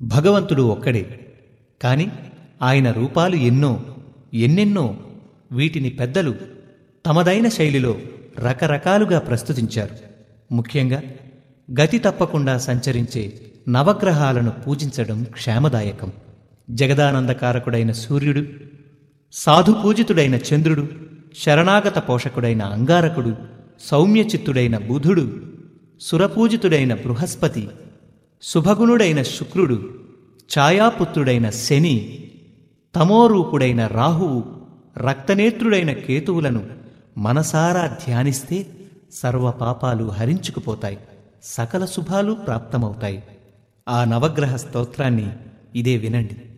భగవంతుడు ఒక్కడే కాని ఆయన రూపాలు ఎన్నో ఎన్నెన్నో వీటిని పెద్దలు తమదైన శైలిలో రకరకాలుగా ప్రస్తుతించారు ముఖ్యంగా గతి తప్పకుండా సంచరించే నవగ్రహాలను పూజించడం క్షేమదాయకం జగదానందకారకుడైన సూర్యుడు సాధుపూజితుడైన చంద్రుడు శరణాగత పోషకుడైన అంగారకుడు సౌమ్యచిత్తుడైన బుధుడు సురపూజితుడైన బృహస్పతి శుభగుణుడైన శుక్రుడు ఛాయాపుత్రుడైన శని తమోరూపుడైన రాహువు రక్తనేత్రుడైన కేతువులను మనసారా ధ్యానిస్తే సర్వ పాపాలు హరించుకుపోతాయి సకల శుభాలు ప్రాప్తమవుతాయి ఆ నవగ్రహ స్తోత్రాన్ని ఇదే వినండి